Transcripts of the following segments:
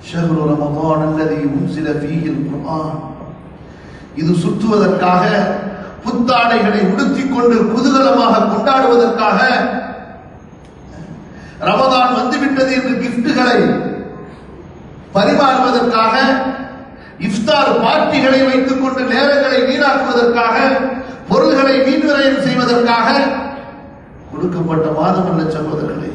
ஷஹ்ரு ரமதான் அல்லதி உன்சில ஃபீஹில் குர்ஆன் இது சுற்றுவதற்காக புத்தாடைகளை உடுத்திக் கொண்டு குதூகலமாக கொண்டாடுவதற்காக ரமதான் வந்துவிட்டது என்று கிஃப்ட்டுகளை பரிமாறுவதற்காக இஃப்தார் பார்ட்டிகளை வைத்துக் கொண்டு நேரங்களை வீணாக்குவதற்காக பொருள்களை வீண்விரயம் செய்வதற்காக கொடுக்கப்பட்ட மாதம் அல்ல சகோதரர்களே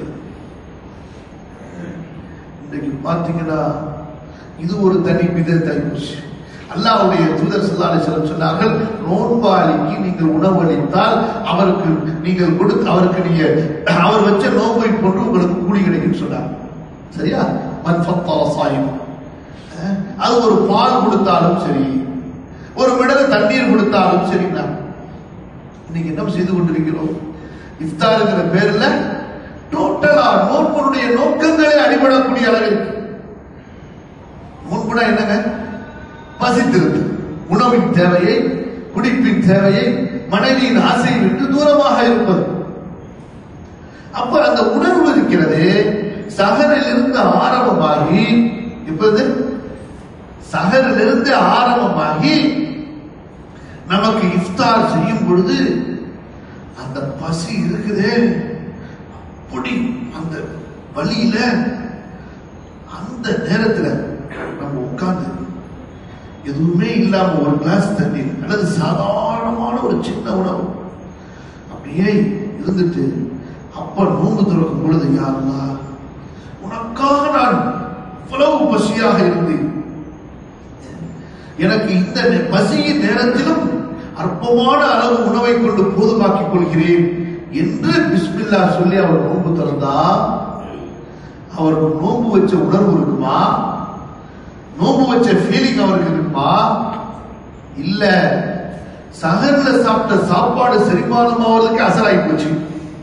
இன்றைக்கு பார்த்தீங்கன்னா இது ஒரு தனி விதத்தை அல்லாஹ்வுடைய தூதர் ஸல்லல்லாஹு அலைஹி வஸல்லம் சொன்னார்கள் நோன்பாளிக்கு நீங்கள் உணவளித்தால் அவருக்கு நீங்கள் கொடுத்து அவருக்கு நீங்க அவர் வச்ச நோன்பை போன்று உங்களுக்கு கூலி கிடைக்கும் சொன்னார் சரியா மன் ஃபத்தர சாயிம் அஹ், அது ஒரு பால் கொடுத்தாலும் சரி ஒரு மிடல் தண்ணீர் கொடுத்தாலும் சரிங்களா இன்னைக்கு என்ன செய்து கொண்டிருக்கிறோம் இஃப்தாருங்கிற பேர்ல டோட்டலா நோன்புடைய நோக்கங்களே அடிபடக்கூடிய அளவில் முன்புனா என்னங்க பசித்திருந்து உணவின் தேவையை குடிப்பின் தேவையை மனைவியின் ஆசையை விட்டு தூரமாக இருப்பது அப்ப அந்த உணர்வு இருக்கிறது சகரிலிருந்து ஆரம்பமாகி இப்போது சகரிலிருந்து ஆரம்பமாகி நமக்கு இஃப்தார் செய்யும் பொழுது அந்த பசி இருக்குதே அப்படி அந்த வழியில அந்த நேரத்துல நம்ம உட்கார்ந்து எதுவுமே இல்லாம ஒரு கிளாஸ் தண்ணீர் அல்லது சாதாரணமான ஒரு சின்ன உணவு அப்படியே இருந்துட்டு அப்ப நோன்பு திறக்கும் பொழுது யாருலா உனக்காக நான் இவ்வளவு பசியாக இருந்தேன் எனக்கு இந்த நே- பசியின் நேரத்திலும் அற்பமான அளவு உணவை கொண்டு போதுமாக்கிக் கொள்கிறேன் என்று பிஸ்மில்லா சொல்லி அவர் நோன்பு திறந்தா அவருக்கு நோன்பு வச்ச உணர்வு இருக்குமா நோன்பு வச்ச ஃபீலிங் அவருக்கு இருக்குமா இல்ல சகர்ல சாப்பிட்ட சாப்பாடு செரிமானம் அவர்களுக்கு அசலாகி போச்சு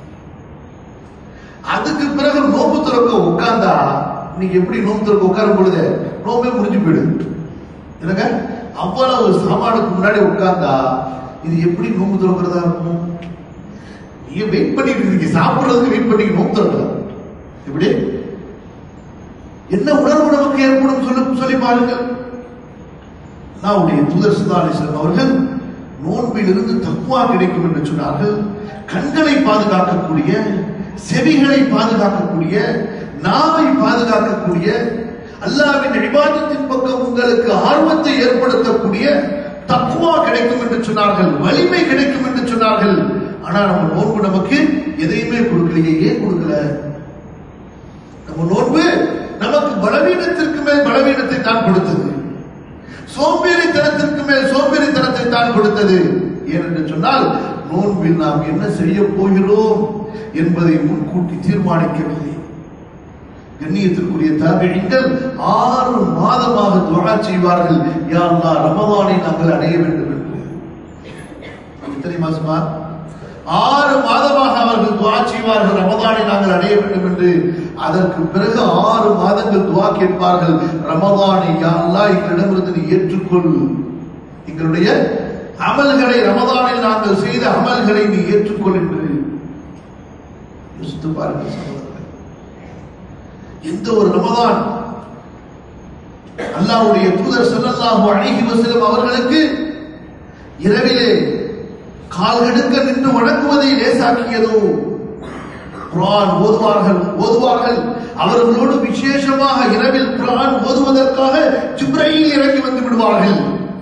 அதுக்கு பிறகு நோன்பு திறக்க உட்கார்ந்தா நீங்க எப்படி நோன்பு திறக்க உட்காரும் பொழுது நோம்பே முடிஞ்சு போயிடுது என்னங்க அவ்வளவு சாமானுக்கு முன்னாடி உட்கார்ந்தா இது எப்படி நோன்பு திறக்கிறதா இருக்கும் நீங்க வெயிட் பண்ணிட்டு இருக்கீங்க சாப்பிடுறதுக்கு வெயிட் பண்ணி நோன்பு திறக்கலாம் எப்படி என்ன உணர்வு நமக்கு ஏற்படும் சொல்லி சொல்லி பாருங்கள் அல்லாவுடைய தூதர் சுல்லா அலிஸ்லாம் அவர்கள் நோன்பிலிருந்து தக்குவா கிடைக்கும் என்று சொன்னார்கள் கண்களை பாதுகாக்கக்கூடிய செவிகளை பாதுகாக்கக்கூடிய நாவை பாதுகாக்கக்கூடிய அல்லாவின் இபாதத்தின் பக்கம் உங்களுக்கு ஆர்வத்தை ஏற்படுத்தக்கூடிய தக்குவா கிடைக்கும் என்று சொன்னார்கள் வலிமை கிடைக்கும் என்று சொன்னார்கள் ஆனா நம்ம நோன்பு நமக்கு எதையுமே கொடுக்கலையே ஏன் கொடுக்கல நம்ம நோன்பு நமக்கு பலவீனத்திற்கு மேல் பலவீனத்தை தான் கொடுத்தது சோம்பேறித்தனத்திற்கு மேல் சோம்பேறித்தனத்தை தான் கொடுத்தது ஏனென்று சொன்னால் நோன்பில் நாம் என்ன செய்ய போகிறோம் என்பதை முன்கூட்டி தீர்மானிக்கவில்லை கண்ணியத்திற்குரிய தாபிழிங்கள் ஆறு மாதமாக துவா செய்வார்கள் யா அல்லாஹ் ரமதானை நாங்கள் அடைய வேண்டும் என்று எத்தனை மாசமா ஆறு மாதமாக அவர்கள் துவா செய்வார்கள் ரமதானை நாங்கள் அடைய வேண்டும் என்று அதற்கு பிறகு ஆறு மாதங்கள் துவா கேட்பார்கள் ரமதானை யா அல்லாஹ் எங்களிடமிருந்து நீ ஏற்றுக்கொள் எங்களுடைய அமல்களை ரமதானில் நாங்கள் செய்த அமல்களை நீ ஏற்றுக்கொள் என்று யோசித்து பாருங்கள் சகோதரர்களே எந்த ஒரு ரமதான் அல்லாஹ்வுடைய தூதர் ஸல்லல்லாஹு அலைஹி வஸல்லம் அவர்களுக்கு இரவிலே கால்கெடுக்க நின்று வணங்குவதை லேசாக்கியதோ குர்ஆன் ஓதுவார்கள் ஓதுவார்கள் அவர்களோடு விசேஷமாக இரவில் குர்ஆன் ஓதுவதற்காக ஜிப்ரையில் இறங்கி வந்து விடுவார்கள்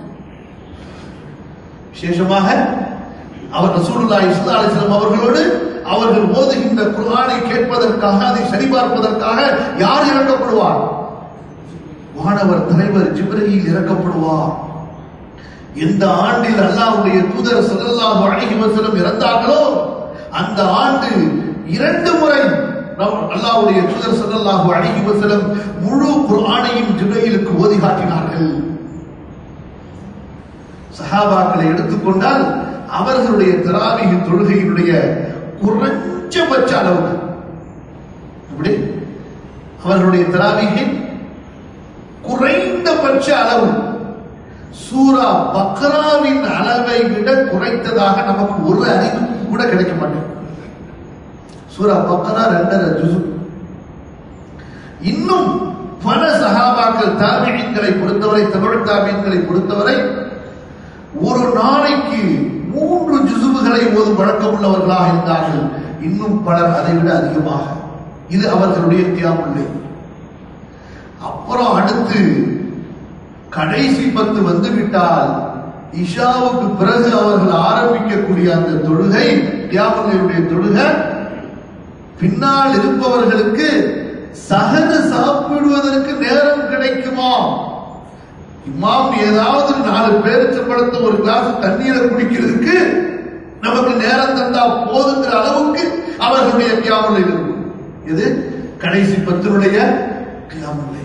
விசேஷமாக அவர் ரசூலுல்லாஹி ஸல்லல்லாஹு அலைஹி வஸல்லம் அவர்களோடு அவர்கள் ஓதுகின்ற குர்ஆனை கேட்பதற்காக அதை சரிபார்ப்பதற்காக யார் இறக்கப்படுவார் வானவர் தலைவர் ஜிப்ரையில் இறக்கப்படுவார் எந்த ஆண்டில் அல்லாஹ்வுடைய தூதர் ஸல்லல்லாஹு அலைஹி வஸல்லம் இறந்தார்களோ அந்த ஆண்டு இரண்டு முறை நம் அல்லாஹ்வுடைய தூதர் ஸல்லல்லாஹு அலைஹி வஸல்லம் முழு குர்ஆனையும் ஜிப்ரீலுக்கு ஓதி காட்டினார்கள் சஹாபாக்களை எடுத்துக்கொண்டால் அவர்களுடைய தராவிக தொழுகையினுடைய குறைஞ்சபட்ச அளவு அப்படி அவர்களுடைய தராவிகின் குறைந்தபட்ச அளவு சூரா பக்ராவின் அளவை விட குறைத்ததாக நமக்கு ஒரு அறிவு கூட கிடைக்க மாட்டேன் சூரா பக்ரா ரெண்டரை ஜுசு இன்னும் பல சகாபாக்கள் சொன்னார்கள் தாபியங்களை பொறுத்தவரை தமிழ் தாபியங்களை பொறுத்தவரை ஒரு நாளைக்கு மூன்று ஜுசுபுகளை ஓதும் வழக்கம் உள்ளவர்களாக இருந்தார்கள் இன்னும் பலர் அதை விட அதிகமாக இது அவர்களுடைய தியாமுல்லை அப்புறம் அடுத்து கடைசி பத்து வந்துவிட்டால் இஷாவுக்கு பிறகு அவர்கள் ஆரம்பிக்கக்கூடிய அந்த தொழுகை தியாமுல்லையுடைய தொழுகை பின்னால் இருப்பவர்களுக்கு சகன சாப்பிடுவதற்கு நேரம் கிடைக்குமா இமாம் ஏதாவது நாலு பேரிச்சம்பழத்தை ஒரு கிளாஸ் தண்ணீரை குடிக்கிறதுக்கு நமக்கு நேரம் தந்தா போதுங்கிற அளவுக்கு அவர்களுடைய கியாமுல்லை இருக்கும் இது கடைசி பத்தினுடைய கியாமுல்லை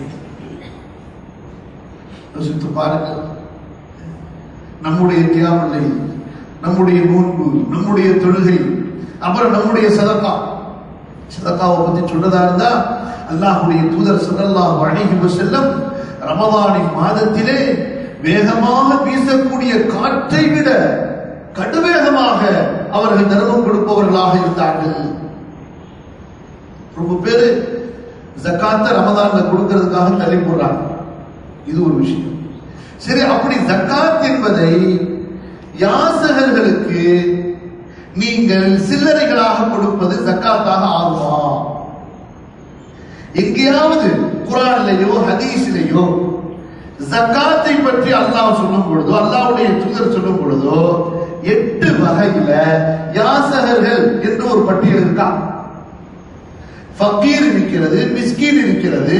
யோசித்து பாருங்கள் நம்முடைய கியாமுல்லை நம்முடைய நோன்பு நம்முடைய தொழுகை அப்புறம் நம்முடைய சதக்கா சதக்காவை பத்தி சொல்றதா இருந்தா அல்லாஹுடைய தூதர் ஸல்லல்லாஹு அலைஹி வஸல்லம் ரமதானின் மாதத்திலே வேகமாக வீசக்கூடிய காற்றை விட கடுவேகமாக அவர்கள் தர்மம் கொடுப்பவர்களாக இருந்தார்கள் ரொம்ப பேரு ஜக்காத்த ரமதான்ல கொடுக்கிறதுக்காக தள்ளி போடுறாங்க இது ஒரு விஷயம் சரி அப்படி ஜக்காத் என்பதை யாசகர்களுக்கு நீங்கள் சில்லறைகளாக கொடுப்பது ஜக்காத்தாக ஆகுமா எங்கேயாவது குரான்லயோ ஹதீஸ்லயோ ஜக்காத்தை பற்றி அல்லாஹ் சொல்லும் பொழுதோ அல்லாஹ்வுடைய தூதர் சொல்லும் பொழுதோ எட்டு வகையில யாசகர்கள் என்று ஒரு பட்டியல் இருக்கா ஃபக்கீர் இருக்கிறது மிஸ்கீன் இருக்கிறது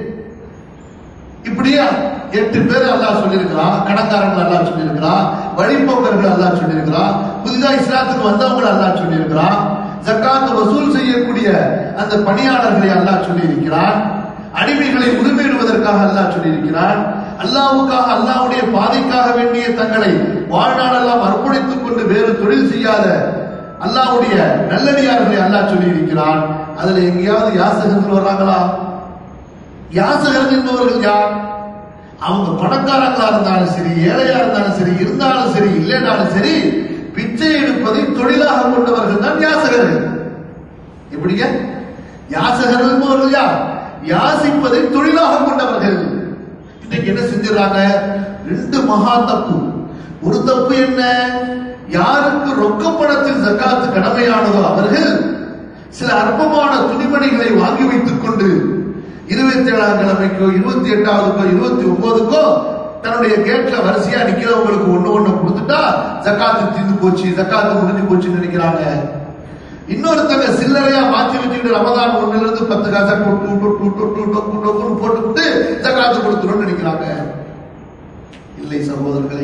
இப்படியா எட்டு பேர் அல்லாஹ் சொல்லியிருக்கிறான் கடன்காரங்கள் அல்லாஹ் சொல்லியிருக்கிறான் வழிபோக்கர்கள் அல்லாஹ் சொல்லியிருக்கிறான் புதிதா இஸ்லாத்துக்கு வந்தவங்களை அல்லாஹ் சொல்லியிருக்கிறான் ஜக்காத் வசூல் செய்யக்கூடிய அந்த பணியாளர்களை அல்லாஹ் சொல்லியிருக்கிறான் அடிமைகளை உரிமையிடுவதற்காக அல்லாஹ் சொல்லியிருக்கிறான் அல்லாவுக்காக அல்லாவுடைய பாதைக்காக வேண்டிய தங்களை வாழ்நாளெல்லாம் அர்ப்பணித்துக் கொண்டு வேறு தொழில் செய்யாத அல்லாவுடைய நல்லடியார்களை அல்லாஹ் சொல்லியிருக்கிறான் அதுல எங்கேயாவது யாசகர்கள் வர்றாங்களா யாசகர்கள் என்பவர்கள் யார் அவங்க பணக்காரங்களா இருந்தாலும் சரி ஏழையா இருந்தாலும் சரி இருந்தாலும் சரி இல்லைனாலும் சரி பிச்சை எடுப்பதை தொழிலாக கொண்டவர்கள் தான் யாசகர்கள் எப்படிங்க யாசகர்கள் என்பவர்கள் யார் யாசிப்பதை தொழிலாக கொண்டவர்கள் இன்னைக்கு என்ன செஞ்சிடறாங்க ரெண்டு மகா தப்பு ஒரு தப்பு என்ன யாருக்கு ரொக்க பணத்தில் ஜக்காத்து கடமையானதோ அவர்கள் சில அற்பமான துணிமணிகளை வாங்கி வைத்துக் கொண்டு இருபத்தி ஏழாம் கிழமைக்கோ இருபத்தி எட்டாவதுக்கோ இருபத்தி ஒன்பதுக்கோ தன்னுடைய கேட்ல வரிசையா நிக்கிறவங்களுக்கு ஒண்ணு ஒண்ணு கொடுத்துட்டா ஜக்காத்து தீர்ந்து போச்சு ஜக்காத்து முடிஞ்சு போச்சுன்னு நினைக்கிறாங்க இன்னொருத்தங்க சில்லறையா மாத்தி வச்சுக்கிட்டு ரமதான் ஒண்ணுல இருந்து பத்து காசா டொட்டு டொட்டு டொட்டு டொக்கு டொக்குன்னு போட்டுக்கிட்டு ஜக்காத்து கொடுத்துரும்னு நினைக்கிறாங்க இல்லை சகோதரர்களே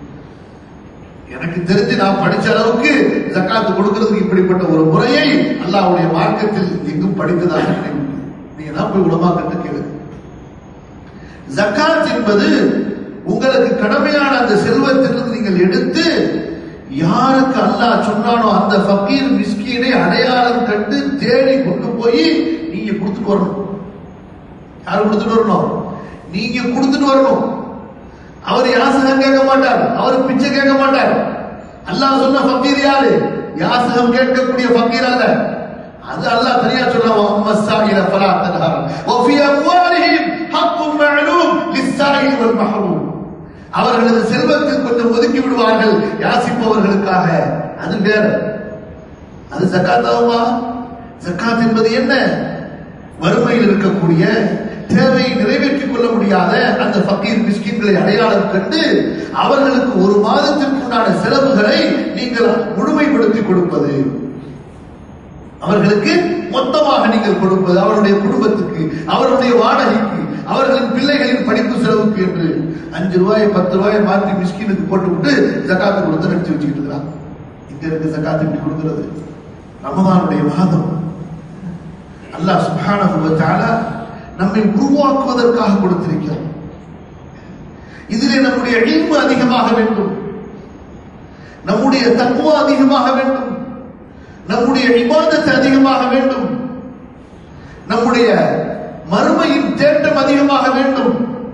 எனக்கு தெரிஞ்சு நான் படிச்ச அளவுக்கு ஜக்காத்து கொடுக்கிறதுக்கு இப்படிப்பட்ட ஒரு முறையை அல்லாஹ்வுடைய மார்க்கத்தில் எங்கும் படித்ததாக நினைவு நீங்க தான் போய் உலமா கண்டு கேளு ஜக்காத் என்பது உங்களுக்கு கடமையான அந்த செல்வத்திலிருந்து நீங்கள் எடுத்து யாருக்கு அல்லாஹ் சொன்னானோ அந்த ஃபக்கீர் மிஸ்கீனை அடையாளம் கண்டு தேடி கொண்டு போய் நீங்க கொடுத்துட்டு வரணும் யார் கொடுத்துட்டு வரணும் நீங்க கொடுத்துட்டு வரணும் அவர் யாசகம் கேட்க மாட்டார் அவர் பிச்சை கேட்க மாட்டார் அல்லாஹ் சொன்ன ஃபக்கீர் யாரு யாசகம் கேட்கக்கூடிய ஃபக்கீர் அல்ல அது அல்லாஹ் தனியா சொல்றான் அம்மா சாயில ஃபலா தன்ஹர் வஃபி அம்வாலிஹிம் ஹக்கும் மஅலூம் லிஸ்ஸாயில் வல் மஹரூம் அவர்களது செல்வத்தில் கொஞ்சம் ஒதுக்கி விடுவார்கள் யாசிப்பவர்களுக்காக அது வேற அது ஜக்காத் ஆகுமா ஜக்காத் என்பது என்ன வறுமையில் இருக்கக்கூடிய தேவையை நிறைவேற்றிக் கொள்ள முடியாத அந்த ஃபக்கீர் மிஸ்கின்களை அடையாளம் கண்டு அவர்களுக்கு ஒரு மாதத்திற்குண்டான செலவுகளை நீங்கள் முழுமைப்படுத்தி கொடுப்பது அவர்களுக்கு மொத்தமாக நீங்கள் கொடுப்பது அவருடைய குடும்பத்துக்கு அவருடைய வாடகைக்கு அவர்களின் பிள்ளைகளின் படிப்பு செலவுக்கு என்று அஞ்சு ரூபாய் பத்து ரூபாய் மாற்றி மிஸ்கினுக்கு போட்டு விட்டு ஜக்காத்து கொடுத்து நடிச்சு வச்சுக்கிட்டு இருக்கிறான் இங்க இருக்கு ஜக்காத்து இப்படி கொடுக்கிறது ரமதானுடைய மாதம் அல்லாஹ் சுப்ஹானஹு வ தஆலா நம்மை உருவாக்குவதற்காக கொடுத்திருக்கிறார் இதிலே நம்முடைய இல்மு அதிகமாக வேண்டும் நம்முடைய தக்குவா அதிகமாக வேண்டும் நம்முடைய இபாதத்து அதிகமாக வேண்டும் நம்முடைய மறுமையின் தேட்டம் அதிகமாக வேண்டும்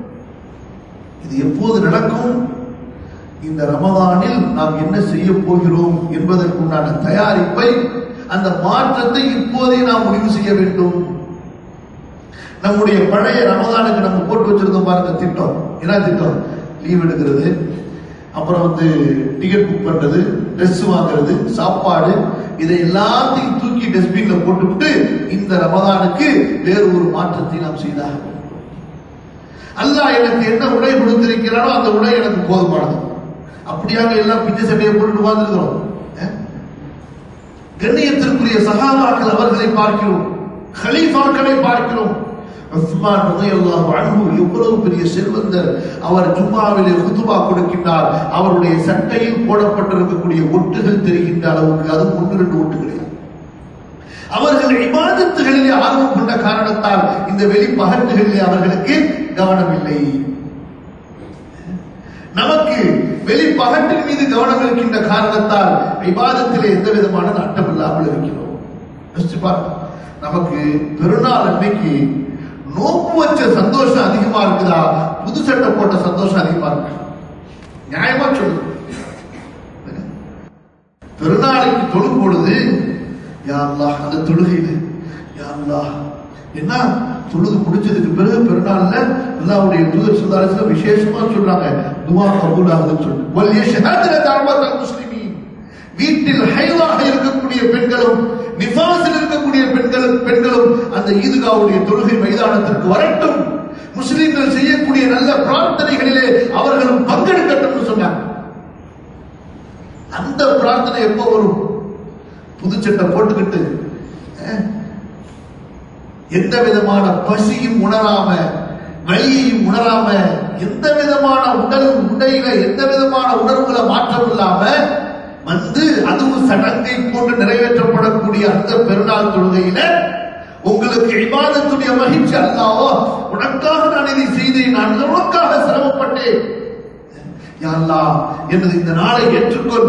இது எப்போது நடக்கும் இந்த ரமதானில் நாம் என்ன செய்ய போகிறோம் என்பதற்குண்டான தயாரிப்பை அந்த மாற்றத்தை இப்போதே நாம் முடிவு செய்ய வேண்டும் நம்முடைய பழைய ரமதானுக்கு நம்ம போட்டு வச்சிருந்தோம் பாருங்க திட்டம் என்ன திட்டம் லீவ் எடுக்கிறது அப்புறம் வந்து டிக்கெட் புக் பண்றது ட்ரெஸ் வாங்குறது சாப்பாடு இதை எல்லாத்தையும் தூக்கி டஸ்ட்பின்ல போட்டுவிட்டு இந்த ரமதானுக்கு வேறு ஒரு மாற்றத்தை நாம் செய்தாக அல்லாஹ் எனக்கு என்ன உடை கொடுத்திருக்கிறானோ அந்த உடை எனக்கு போதுமானது அப்படியாக எல்லாம் பிச்சை சட்டையை போட்டுட்டு வாழ்ந்துருக்கிறோம் கண்ணியத்திற்குரிய சகாபாக்கள் அவர்களை பார்க்கிறோம் ஹலீஃபாக்களை பார்க்கிறோம் உஸ்மான் ரலியல்லாஹு அன்ஹு எவ்வளவு பெரிய செல்வந்தர் அவர் ஜும்மாவிலே குதுபா கொடுக்கின்றார் அவருடைய சட்டையில் போடப்பட்டிருக்கக்கூடிய ஒட்டுகள் தெரிகின்ற அளவுக்கு அது ஒன்று ரெண்டு ஒட்டு கிடையாது அவர்கள் இபாதத்துகளிலே ஆர்வம் கொண்ட காரணத்தால் இந்த வெளி பகட்டுகளிலே அவர்களுக்கு கவனம் இல்லை நமக்கு வெளி பகட்டின் மீது கவனம் இருக்கின்ற காரணத்தால் விவாதத்திலே எந்த விதமான நாட்டம் இல்லாமல் இருக்கிறோம் யோசிச்சு பாருங்க. நமக்கு பெருநாள் அன்னைக்கு நோக்கு வச்ச சந்தோஷம் அதிகமா இருக்குதா புது சட்டை போட்ட சந்தோஷம் அதிகமா இருக்கு நியாயமா சொல்லு பெருநாளைக்கு தொழும் பொழுது யா அல்லாஹ் அந்த தொழுகையில யா அல்லாஹ் என்ன தொழுது முடிச்சதுக்கு பிறகு பெருநாள்ல அல்லாஹ்வுடைய தூதர் சுல்லாரத்துல விசேஷமா சொல்றாங்க துவா கபூல் ஆகுதுன்னு சொல்லி வல் யஷ்ஹதுன தஅவத்தல் முஸ்லிமீன் வீட்டில் ஹைவாக இருக்கக்கூடிய பெண்களும் நிஃபாஸில் இருக்கக்கூடிய பெண்கள் பெண்களும் அந்த ஈதுகாவுடைய தொழுகை மைதானத்திற்கு வரட்டும் முஸ்லிம்கள் செய்யக்கூடிய நல்ல பிரார்த்தனைகளிலே அவர்களும் பங்கெடுக்கட்டும்னு சொன்னாங்க அந்த பிரார்த்தனை எப்போ வரும் புதுச்சட்டை போட்டுக்கிட்டு அஹ், எந்த விதமான பசியும் உணராம வலியையும் உணராம எந்த விதமான உடல் உடையில எந்த விதமான உணர்வுகளை மாற்றம் இல்லாம வந்து அதுவும் சடங்கை போன்று நிறைவேற்றப்படக்கூடிய அந்த பெருநாள் தொழுகையில உங்களுக்கு இபாதத்துடைய மகிழ்ச்சி அல்லாவோ உனக்காக நான் இதை செய்தேன் நான் உனக்காக சிரமப்பட்டேன் யா அல்லாஹ் எனது இந்த நாளை ஏற்றுக்கொள்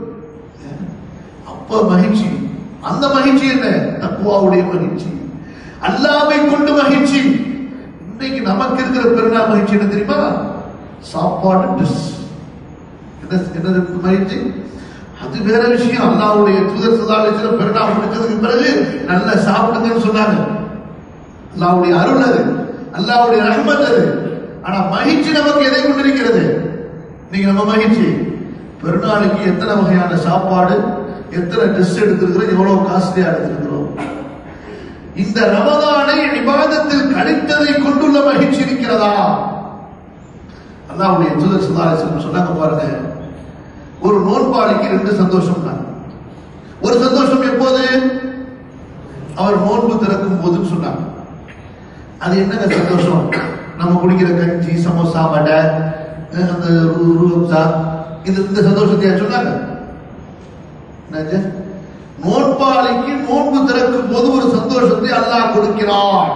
அப்ப மகிழ்ச்சி அந்த மகிழ்ச்சி என்ன தக்குவாவுடைய மகிழ்ச்சி அல்லாமை கொண்டு மகிழ்ச்சி இன்னைக்கு நமக்கு இருக்கிற பெருநாள் மகிழ்ச்சி என்ன தெரியுமா சாப்பாடு ட்ரெஸ் என்ன என்னது மகிழ்ச்சி அது வேற விஷயம் அல்லாவுடைய தூதர் சதாலேஸ்வர பெருநாள் முடிச்சதுக்கு பிறகு நல்லா சாப்பிடுங்கன்னு சொன்னாங்க அல்லாவுடைய அருள் அது அல்லாவுடைய ரஹ்மத் அது ஆனா மகிழ்ச்சி நமக்கு எதை கொண்டிருக்கிறது நீங்க நம்ம மகிழ்ச்சி பெருநாளுக்கு எத்தனை வகையான சாப்பாடு எத்தனை ட்ரெஸ் எடுத்திருக்கிறோம் எவ்வளவு காஸ்ட்லியா எடுத்திருக்கிறோம் இந்த ரமதானை விவாதத்தில் கழித்ததை கொண்டுள்ள மகிழ்ச்சி இருக்கிறதா அல்லாவுடைய தூதர் சுதாரேசன் சொன்னாங்க பாருங்க ஒரு நோன்பாளிக்கு ரெண்டு சந்தோஷம் தான் ஒரு சந்தோஷம் எப்போது அவர் நோன்பு திறக்கும் போதுன்னு சொன்னாங்க அது என்னங்க சந்தோஷம் நம்ம குடிக்கிற கஞ்சி சமோசா வடை அஹ் அந்த ரு- ரூப்சா இது இந்த சந்தோஷத்தையா சொன்னாங்க என்னது? நோன்பாளிக்கு நோன்பு திறக்கும் போது ஒரு சந்தோஷத்தை அல்லாஹ் கொடுக்கிறான்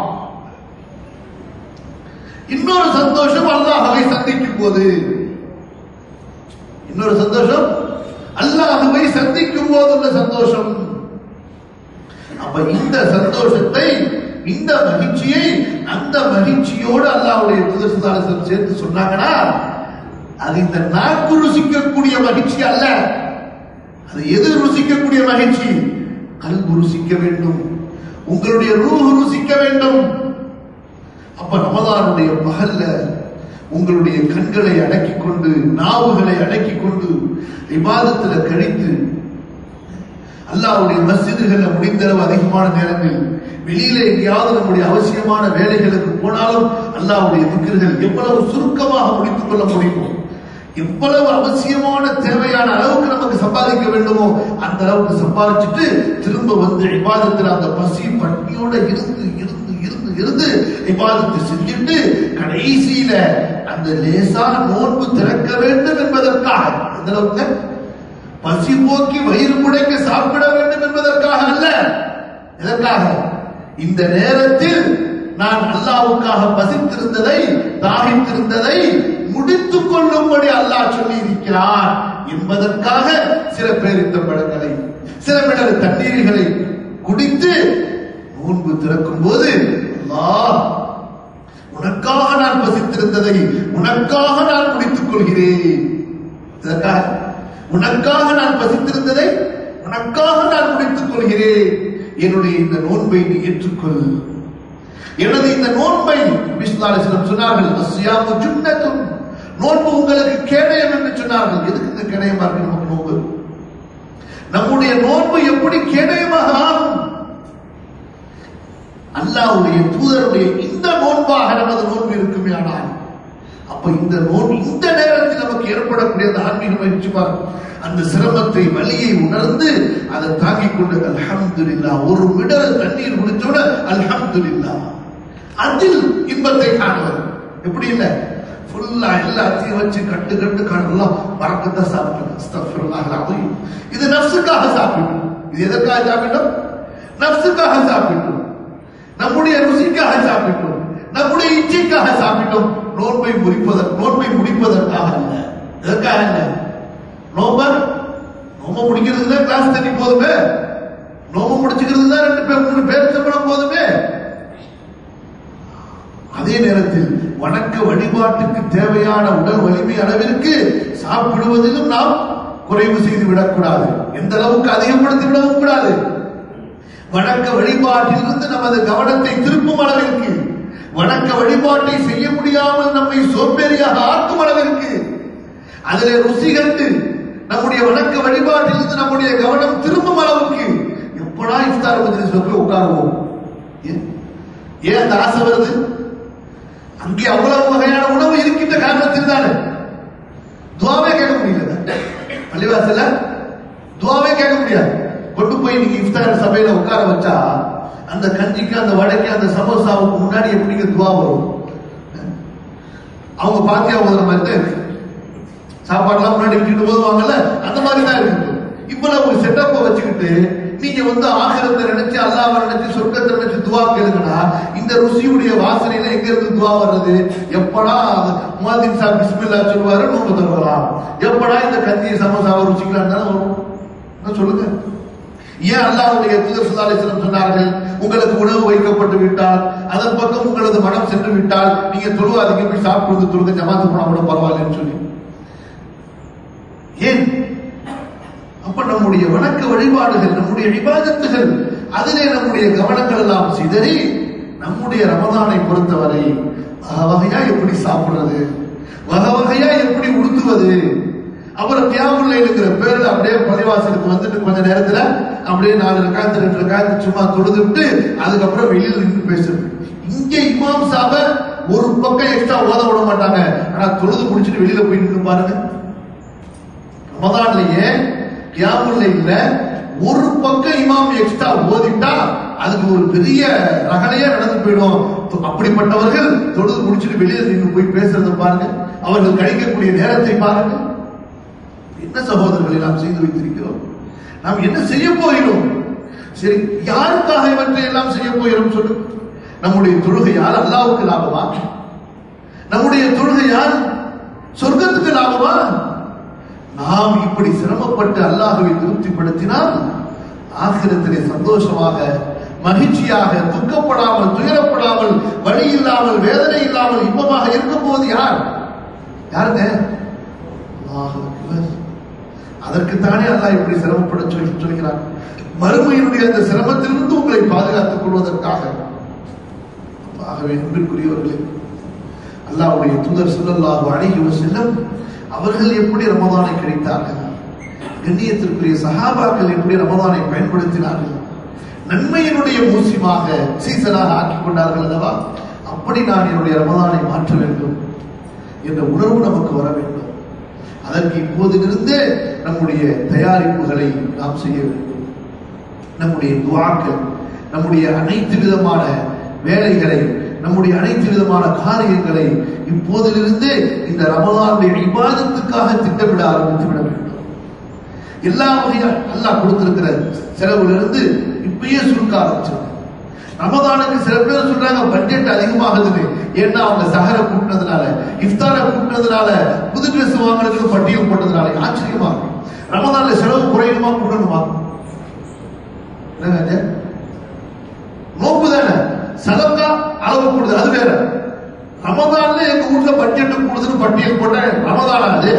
இன்னொரு சந்தோஷம் அல்லாஹவை சந்திக்கும் போது இன்னொரு சந்தோஷம் அல்லாஹவை சந்திக்கும் போது உள்ள சந்தோஷம் அப்ப இந்த சந்தோஷத்தை இந்த மகிழ்ச்சியை அந்த மகிழ்ச்சியோடு அல்லாஹ்வுடைய புதர்சுதாரசன் சேர்த்து சொன்னாங்கன்னா அது இந்த நாக்கு ருசிக்கக்கூடிய மகிழ்ச்சி அல்ல அது எது ருசிக்கக்கூடிய மகிழ்ச்சி கல்பு ருசிக்க வேண்டும் உங்களுடைய ரூஹ் ருசிக்க வேண்டும் அப்ப ரமதானுடைய பகல்ல உங்களுடைய கண்களை அடக்கிக் கொண்டு நாவுகளை அடக்கிக் கொண்டு விவாதத்துல கழித்து அல்லாஹ்வுடைய மஸ்ஜிதுகள்ல முடிந்தளவு அதிகமான நேரங்கள் வெளியில எங்கேயாவது நம்முடைய அவசியமான வேலைகளுக்கு போனாலும் அல்லாஹ்வுடைய திக்கர்கள் எவ்வளவு சுருக்கமாக முடித்துக் கொள்ள முடியுமோ எவ்வளவு அவசியமான தேவையான அளவுக்கு நமக்கு சம்பாதிக்க வேண்டுமோ அந்த அளவுக்கு சம்பாதிச்சுட்டு திரும்ப வந்து இபாதத்தில் அந்த பசி பட்டியோட இருந்து இருந்து இருந்து இருந்து இபாதத்தை செஞ்சுட்டு கடைசியில அந்த லேசா நோன்பு திறக்க வேண்டும் என்பதற்காக எந்த அளவுக்கு பசி போக்கி வயிறு முடைக்க சாப்பிட வேண்டும் என்பதற்காக அல்ல எதற்காக இந்த நேரத்தில் நான் அல்லாவுக்காக பசித்திருந்ததை தாகித்திருந்ததை முடித்துக் கொள்ளும்படி அல்லாஹ் சொல்லி இருக்கிறார் என்பதற்காக சில பேர் இந்த பழங்களை சில பேர் தண்ணீர்களை குடித்து நோன்பு திறக்கும் போது அல்லாஹ் உனக்காக நான் பசித்திருந்ததை உனக்காக நான் முடித்துக் கொள்கிறேன் இதற்காக உனக்காக நான் பசித்திருந்ததை உனக்காக நான் முடித்துக் கொள்கிறேன் என்னுடைய இந்த நோன்பை நீ ஏற்றுக்கொள் எனது இந்த நோன்பை விஸ்வநாதன் சொன்னார்கள் அஸ்யாமு ஜுன்னத்தும் நோன்பு உங்களுக்கு கேடயம் என்று சொன்னார்கள் எதுக்கு இந்த கேடயமா இருக்கு நமக்கு நோன்பு நம்முடைய நோன்பு எப்படி கேடயமாக ஆகும் அல்லாவுடைய தூதருடைய இந்த நோன்பாக நமது நோன்பு இருக்குமே ஆனால் அப்ப இந்த நோன்பு இந்த நேரத்தில் நமக்கு ஏற்படக்கூடிய அந்த ஆன்மீக மகிழ்ச்சி பாருங்க அந்த சிரமத்தை வலியை உணர்ந்து அதை தாங்கிக் கொண்டு அல்ஹம்துலில்லா ஒரு மிடல் தண்ணீர் குடிச்சோட அல்ஹம்துலில்லா அதில் இன்பத்தை காணுவது எப்படி இல்ல ஃபுல்லா எல்லாத்தையும் வச்சு கட்டு கட்டு கடலாம் மறக்கத்தான் சாப்பிட்டோம் அஸ்தக்ஃபிருல்லாஹ் அலீம் இது நஃப்ஸுக்காக சாப்பிட்டோம் இது எதற்காக சாப்பிட்டோம் நஃப்ஸுக்காக சாப்பிட்டோம் நம்முடைய ருசிக்காக சாப்பிட்டோம் நம்முடைய இச்சைக்காக சாப்பிட்டோம் நோன்பை முடிப்பதற்கு நோன்பை முடிப்பதற்காக அல்ல எதற்காக அல்ல நோம்ப நோம்ப முடிக்கிறது தான் கிளாஸ் தண்ணி போதுமே நோம்ப முடிச்சுக்கிறது தான் ரெண்டு பேர் மூணு பேர் சம்பளம் போதுமே அதே நேரத்தில் வணக்க வழிபாட்டுக்கு தேவையான உடல் வலிமை அளவிற்கு சாப்பிடுவதிலும் நாம் குறைவு செய்து விடக்கூடாது எந்த அளவுக்கு அதிகப்படுத்தி விடவும் கூடாது வணக்க வழிபாட்டிலிருந்து நமது கவனத்தை திருப்பும் அளவிற்கு வணக்க வழிபாட்டை செய்ய முடியாமல் நம்மை சோம்பேறியாக ஆக்கும் அளவிற்கு அதிலே ருசி கண்டு நம்முடைய வணக்க வழிபாட்டிலிருந்து நம்முடைய கவனம் திரும்பும் அளவுக்கு எப்படா இஃப்தார் மஜ்லிஸ்ல போய் உட்காருவோம் ஏன் ஏன் அந்த ஆசை வருது அங்கே அவ்வளவு வகையான உணவு இருக்கின்ற காரணத்தில் தானே துவாவே கேட்க முடியல பள்ளிவாசல துவாவே கேட்க முடியாது கொண்டு போய் நீங்க இஃப்தார் சபையில உட்கார வச்சா அந்த கஞ்சிக்கு அந்த வடைக்கு அந்த சமோசாவுக்கு முன்னாடி எப்படிங்க துவா வரும் அவங்க பாத்தியா ஓதுற மாதிரி தான் இருக்கு சாப்பாடுலாம் முன்னாடி விட்டுட்டு போதுவாங்கல்ல அந்த மாதிரி தான் இருக்கு இவ்வளவு ஒரு செட்டப்பை வச்சுக்கிட்டு நீங்க வந்து ஆகிரத்தை நினைச்சு அல்லாஹ் நினைச்சு சொர்க்கத்தை நினைச்சு துவா கேளுங்கன்னா இந்த ருசியுடைய வாசனையில எங்க இருந்து துவா வர்றது எப்படா மாதின் சார் பிஸ்மில்லா சொல்லுவாரு நோம்பு தருவலாம் எப்படா இந்த கஞ்சி சமோசாவை ருசிக்கலாம் தானே வரும் என்ன சொல்லுங்க ஏன் அல்லாஹ்வுடைய தூதர் சுதாரிசனம் சொன்னார்கள் உங்களுக்கு உணவு வைக்கப்பட்டு விட்டால் அதன் பக்கம் உங்களது மனம் சென்று விட்டால் நீங்க தொழுவாதீங்க போய் சாப்பிட்டு தொழுக ஜமாத்து போனா கூட பரவாயில்லைன்னு சொல்லி ஏன் அப்ப நம்முடைய வணக்க வழிபாடுகள் நம்முடைய விவாதத்துகள் அதிலே நம்முடைய கவனங்கள் எல்லாம் சிதறி நம்முடைய ரமதானை பொறுத்தவரை வகை வகையா எப்படி சாப்பிடுறது வகை வகையா எப்படி உடுத்துவது அப்புறம் தியாகுல்ல இருக்கிற பேர்ல அப்படியே பள்ளிவாசலுக்கு வந்துட்டு கொஞ்ச நேரத்துல அப்படியே நாலு ரக்காத்து ரெண்டு ரக்காத்து சும்மா தொழுதுட்டு அதுக்கப்புறம் வெளியில நின்று பேசுறது இங்க இமாம் சாப ஒரு பக்கம் எக்ஸ்ட்ரா ஓத விட மாட்டாங்க ஆனா தொழுது முடிச்சுட்டு வெளியில போய் நின்று பாருங்க ரமதான்லயே கியாமுல்ல இல்ல ஒரு பக்கம் இமாம் எக்ஸ்ட்ரா ஓதிட்டா அதுக்கு ஒரு பெரிய ரகலையே நடந்து போயிடும் அப்படிப்பட்டவர்கள் தொழுது முடிச்சுட்டு வெளியே நின்று போய் பேசுறத பாருங்க அவர்கள் கழிக்கக்கூடிய நேரத்தை பாருங்க என்ன சகோதரர்களை நாம் செய்து வைத்திருக்கிறோம் நாம் என்ன செய்ய போகிறோம் சரி யாருக்காக இவற்றை எல்லாம் செய்ய போகிறோம் சொல்லு நம்முடைய தொழுகையால் அல்லாவுக்கு லாபமா நம்முடைய தொழுகையால் சொர்க்கத்துக்கு லாபமா நாம் இப்படி சிரமப்பட்டு அல்லாஹுவை திருப்திப்படுத்தினால் ஆகிரத்திலே சந்தோஷமாக மகிழ்ச்சியாக துக்கப்படாமல் துயரப்படாமல் வழி இல்லாமல் வேதனை இல்லாமல் இன்பமாக இருக்கும் போது யார் யாருங்க அல்லாஹ் அக்பர். அதற்குத்தானே அல்லாஹ் இப்படி சிரமப்பட சொல்லி சொல்கிறார் மறுமையினுடைய அந்த சிரமத்திலிருந்து உங்களை பாதுகாத்துக் கொள்வதற்காக ஆகவே அன்பிற்குரியவர்களே அல்லாஹ்வுடைய தூதர் ஸல்லல்லாஹு அலைஹி வஸல்லம் அவர்கள் எப்படி ரமதானை கிடைத்தார்கள் கண்ணியத்திற்குரிய சஹாபாக்கள் எப்படி ரமதானை பயன்படுத்தினார்கள் நன்மையினுடைய மூசியமாக சீசனாக ஆக்கிக் கொண்டார்கள் அல்லவா அப்படி நான் என்னுடைய ரமதானை மாற்ற வேண்டும் என்ற உணர்வு நமக்கு வர வேண்டும் அதற்கு இப்போதிலிருந்தே நம்முடைய தயாரிப்புகளை நாம் செய்ய வேண்டும் நம்முடைய துவாக்கள் நம்முடைய அனைத்து விதமான வேலைகளை நம்முடைய அனைத்து விதமான காரியங்களை இப்போதிலிருந்தே இந்த ரமலானுடைய இபாதத்துக்காக திட்டமிட ஆரம்பித்து விட வேண்டும் எல்லா வகையும் அல்லாஹ் கொடுத்திருக்கிற செலவுல இருந்து இப்பயே சுருக்க ஆரம்பிச்சிருக்க ரமதானுக்கு சில பேர் சொல்றாங்க பட்ஜெட் அதிகமாகுதுன்னு ஏன்னா அவங்க சஹர கூட்டினதுனால இஃப்தார கூட்டினதுனால புது ட்ரெஸ் வாங்குறதுக்கு பட்டியல் போட்டதுனால ஆச்சரியமா இருக்கும் ரமதான்ல செலவு குறையணுமா கூடணுமா என்னங்க இது? நோக்கு தானே சதக்கா அளவு கூடுது அது வேற ரமதான்ல எங்க வீட்டுல பட்ஜெட் கூடுதுன்னு பட்டியல் போட்ட ரமதானா அது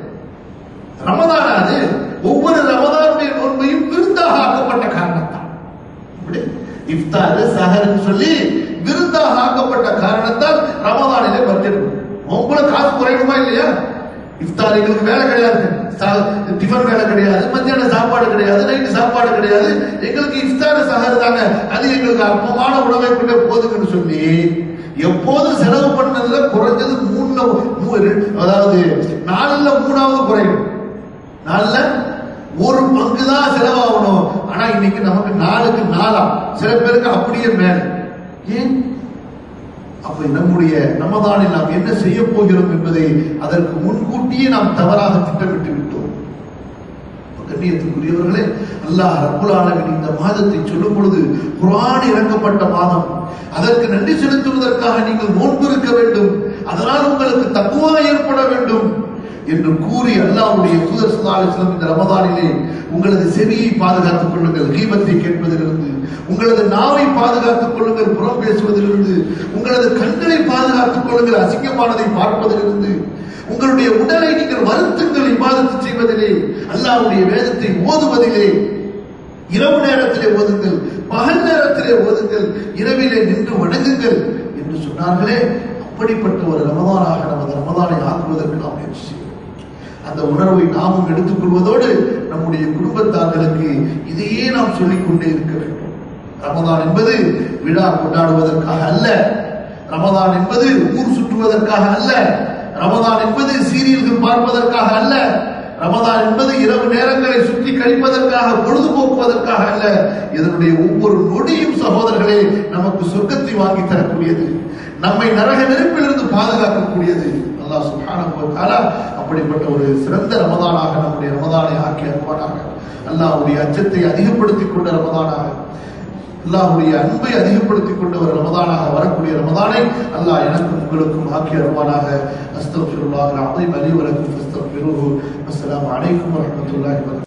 ரமதானா அது ஒவ்வொரு ரமதானுடைய நோன்பையும் விருந்தாக ஆக்கப்பட்ட காரணத்தான் இப்படி இஃப்தார் சஹர்னு சொல்லி விருந்தாக ஆக்கப்பட்ட காரணத்தால் ரமதானிலே பங்கெடுக்கும் உங்கள காசு குறையுமா இல்லையா இஃப்தார் எங்களுக்கு வேலை கிடையாது சா- டிஃபன் வேலை கிடையாது மத்தியான சாப்பாடு கிடையாது நைட்டு சாப்பாடு கிடையாது எங்களுக்கு இஃப்தார் சஹர் தாங்க அது எங்களுக்கு அற்பமான உணவை கொண்டே போதுங்கன்னு சொல்லி எப்போதும் செலவு பண்ணதுல குறைஞ்சது மூணுல மூ- ரெ- அதாவது நாலுல மூணாவது குறையும் நாலுல ஒரு பங்கு தான் செலவாகணும் ஆனா இன்னைக்கு நமக்கு நாலுக்கு நாலா சில பேருக்கு அப்படியே மேல ஏன் அப்ப நம்முடைய ரமதானில் நாம் என்ன செய்ய போகிறோம் என்பதை அதற்கு முன்கூட்டியே நாம் தவறாக திட்டமிட்டு விட்டோம் அப்ப கண்ணியத்துக்குரியவர்களே அல்லாஹ் ரப்புல் ஆலமீன் இந்த மாதத்தை சொல்லும் பொழுது குர்ஆன் இறக்கப்பட்ட மாதம் அதற்கு நன்றி செலுத்துவதற்காக நீங்கள் நோன்பு இருக்க வேண்டும் அதனால் உங்களுக்கு தக்குவா ஏற்பட வேண்டும் என்று கூறி அல்லாஹ்வுடைய தூதர் ஸல்லல்லாஹு அலைஹி வஸல்லம் இந்த ரமதானிலே உங்களது செவியை பாதுகாத்துக் கொள்ளுங்கள் கீபத்தை கேட்பதிலிருந்து உங்களது நாவை பாதுகாத்துக் கொள்ளுங்கள் புறம் பேசுவதிலிருந்து உங்களது கண்களை பாதுகாத்துக் கொள்ளுங்கள் அசிங்கமானதை பார்ப்பதிலிருந்து உங்களுடைய உடலை நீங்கள் வருத்துங்கள் இபாதத்து செய்வதிலே அல்லாஹ்வுடைய வேதத்தை ஓதுவதிலே இரவு நேரத்திலே ஓதுங்கள் பகல் நேரத்திலே ஓதுங்கள் இரவிலே நின்று வணங்குங்கள் என்று சொன்னார்களே அப்படிப்பட்ட ஒரு ரமதானாக நமது ரமதானை ஆக்குவதற்கு நாம் முயற்சி செய்வோம் அந்த உணர்வை நாமும் எடுத்துக்கொள்வதோடு நம்முடைய குடும்பத்தார்களுக்கு இதையே நாம் சொல்லிக் கொண்டே இருக்க வேண்டும் ரமதான் என்பது விழா கொண்டாடுவதற்காக அல்ல ரமதான் என்பது ஊர் சுற்றுவதற்காக அல்ல ரமதான் என்பது சீரியல்கள் பார்ப்பதற்காக அல்ல ரமதான் என்பது இரவு நேரங்களை சுற்றி கழிப்பதற்காக பொழுதுபோக்குவதற்காக அல்ல இதனுடைய ஒவ்வொரு நொடியும் சகோதரர்களே நமக்கு சொர்க்கத்தை வாங்கி தரக்கூடியது நம்மை நரக நெருப்பிலிருந்து பாதுகாக்கக்கூடியது அல்லாஹ் சுப்ஹானஹு வ தஆலா அப்படிப்பட்ட ஒரு சிறந்த ரமதானாக நம்முடைய ரமதானை ஆக்கி அருவானாக அல்லாஹ்வுடைய அச்சத்தை அதிகப்படுத்திக் கொண்ட ரமதானாக அல்லாஹ்வுடைய அன்பை அதிகப்படுத்திக் கொண்ட ஒரு ரமதானாக வரக்கூடிய ரமதானை அல்லாஹ் எனக்கும் உங்களுக்கும் ஆக்கி அருவானாக அஸ்தக்ஃபிருல்லாஹ் அலீம் அலி வலக்கும் ஃபஸ்தக்ஃபிருஹு அஸ்ஸலாமு அலைக்கும் வரஹ்மத்துல்லாஹி வபரகாத்துஹு